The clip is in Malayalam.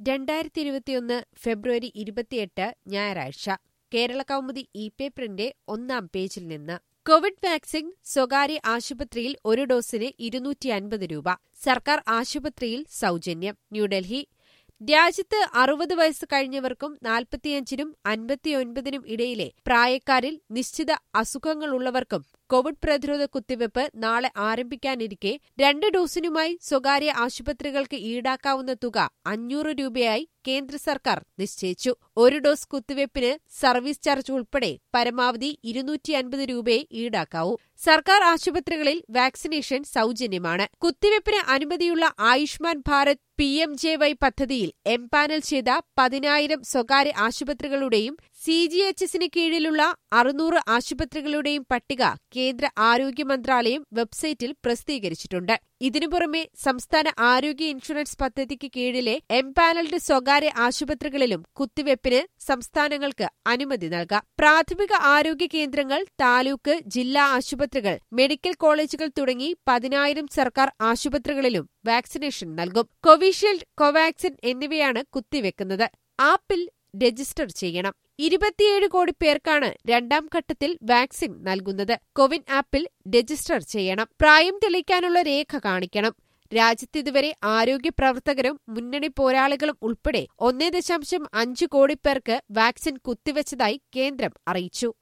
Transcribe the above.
രണ്ടായിരത്തി ഇരുപത്തിയൊന്ന് ഫെബ്രുവരി ഇരുപത്തിയെട്ട് ഞായറാഴ്ച കേരള കൗമുദി ഇ പേപ്പറിന്റെ ഒന്നാം പേജിൽ നിന്ന് കോവിഡ് വാക്സിൻ സ്വകാര്യ ആശുപത്രിയിൽ ഒരു ഡോസിന് ഇരുന്നൂറ്റി അൻപത് രൂപ സർക്കാർ ആശുപത്രിയിൽ സൗജന്യം ന്യൂഡൽഹി രാജ്യത്ത് അറുപത് വയസ്സ് കഴിഞ്ഞവർക്കും നാൽപ്പത്തിയഞ്ചിനും അൻപത്തിയൊൻപതിനും ഇടയിലെ പ്രായക്കാരിൽ നിശ്ചിത അസുഖങ്ങളുള്ളവർക്കും കോവിഡ് പ്രതിരോധ കുത്തിവയ്പ് നാളെ ആരംഭിക്കാനിരിക്കെ രണ്ട് ഡോസിനുമായി സ്വകാര്യ ആശുപത്രികൾക്ക് ഈടാക്കാവുന്ന തുക അഞ്ഞൂറ് രൂപയായി കേന്ദ്ര സർക്കാർ നിശ്ചയിച്ചു ഒരു ഡോസ് കുത്തിവയ്പ്പിന് സർവീസ് ചാർജ് ഉൾപ്പെടെ പരമാവധി ഇരുന്നൂറ്റി അൻപത് രൂപയെ ഈടാക്കാവൂ സർക്കാർ ആശുപത്രികളിൽ വാക്സിനേഷൻ സൗജന്യമാണ് കുത്തിവയ്പ്പിന് അനുമതിയുള്ള Ayushman Bharat P M J Y പദ്ധതിയിൽ എംപാനൽ ചെയ്ത പതിനായിരം സ്വകാര്യ ആശുപത്രികളുടെയും സി ജി എച്ച് എസിന് കീഴിലുള്ള അറുന്നൂറ് ആശുപത്രികളുടെയും പട്ടിക കേന്ദ്ര ആരോഗ്യ മന്ത്രാലയം വെബ്സൈറ്റിൽ പ്രസിദ്ധീകരിച്ചിട്ടുണ്ട് ഇതിനു പുറമെ സംസ്ഥാന ആരോഗ്യ ഇൻഷുറൻസ് പദ്ധതിക്ക് കീഴിലെ എംപാനൽഡ് സ്വകാര്യ ആശുപത്രികളിലും കുത്തിവയ്പ്പിന് സംസ്ഥാനങ്ങൾക്ക് അനുമതി നൽകാം പ്രാഥമിക ആരോഗ്യ കേന്ദ്രങ്ങൾ താലൂക്ക് ജില്ലാ ആശുപത്രികൾ മെഡിക്കൽ കോളേജുകൾ തുടങ്ങി പതിനായിരം സർക്കാർ ആശുപത്രികളിലും വാക്സിനേഷൻ നൽകും കോവിഷീൽഡ് കോവാക്സിൻ എന്നിവയാണ് കുത്തിവെക്കുന്നത് ആപ്പിൽ രജിസ്റ്റർ ചെയ്യണം ഇരുപത്തിയേഴ് കോടി പേർക്കാണ് രണ്ടാം ഘട്ടത്തിൽ വാക്സിൻ നൽകുന്നത് കോവിൻ ആപ്പിൽ രജിസ്റ്റർ ചെയ്യണം പ്രായം തെളിയിക്കാനുള്ള രേഖ കാണിക്കണം രാജ്യത്ത് ഇതുവരെ ആരോഗ്യ പ്രവർത്തകരും മുന്നണി പോരാളികളും ഉൾപ്പെടെ ഒന്നേ ദശാംശം അഞ്ച് കോടി പേർക്ക് വാക്സിൻ കുത്തിവച്ചതായി കേന്ദ്രം അറിയിച്ചു